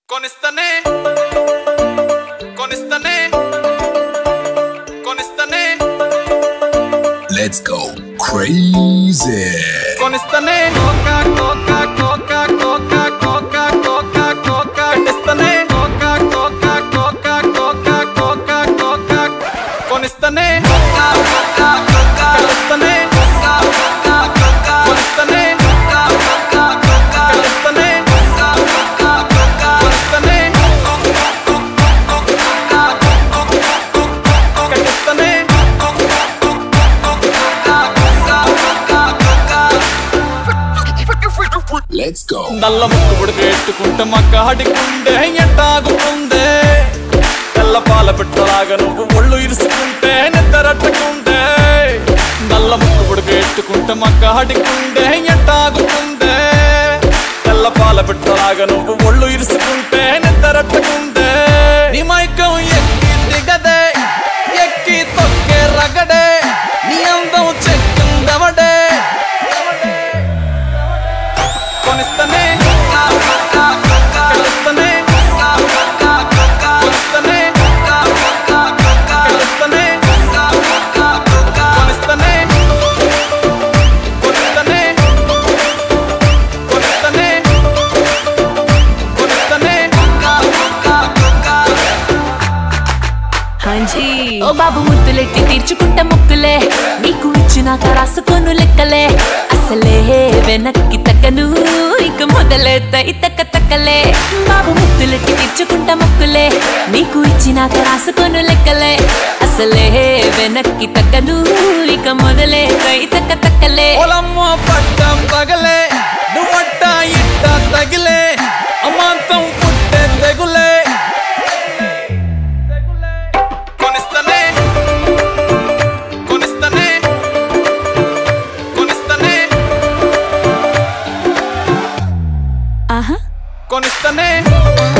కొనిస్తనే కొనిస్తనే కొనిస్తనే Let's go crazy. కొనిస్తనే కోకా కోకా కోకా కోకా కోకా కోకా కోకా కొనిస్తనే కోకా కోకా కోకా కోకా కోకా కోకా కొనిస్తనే కోకా కోకా కోకా కొనిస్తనే కోకా కోకా కోకా కొనిస్తనే కోకా కోకా కోకా కొనిస్తనే కోకా కోకా కోకా కొనిస్తనే కొనిస్తనే Let's go. నల్ల ముక్కు పుడికి ఎట్టుకుంటే మక్క హడికుండే ఎట్టాగుతుందే తెల్ల పాల పెట్టలాగా నువ్వు ఒళ్ళు ఇరుసుకుంటే నిద్రట్టుకుంటే నల్ల ముక్కు పుడికి ఎట్టుకుంటే మక్క హడికుండే ఎట్టాగుతుందే తెల్ల పాల పెట్టలాగా నువ్వు ఒళ్ళు ఇరుసుకుంటే నిద్రట్టుకుంటే నీ మైకం ఎక్కి దిగదే ఎక్కి తొక్కే రగడే నీ అందం చెక్కిందవడే కొనిస్తనే కలుస్తనే కొనిస్తనే కలుస్తనే కొనిస్తనే కొనిస్తనే కొనిస్తనే కొనిస్తనే హాంజీ ఓ బాబు ముద్దులెట్టి తీర్చుకుంటా ముక్కులే నీకు ఇచ్చినాక రాసుకోను లెక్కలే అసలే వెనక్కి తక్కను ఇక మొదలెత్త ఇతక్క తక్కలే బాబు ముద్దులెట్టి తీర్చుకుంటా ముక్కులే నీకు ఇచ్చినాక రాసుకోను లెక్కలే అసలే వెనక్కి తక్కను ఇక మొదలెత్త ఇతక్క తక్కలే పొలమ్మ పట్టం పగలే నువ్వట్ట ఇట్ట తగిలే అమాంతం పుట్టే తెగులే కొనిస్తనే కొనిస్తనే కొనిస్తనే ఆహా కొనిస్తనే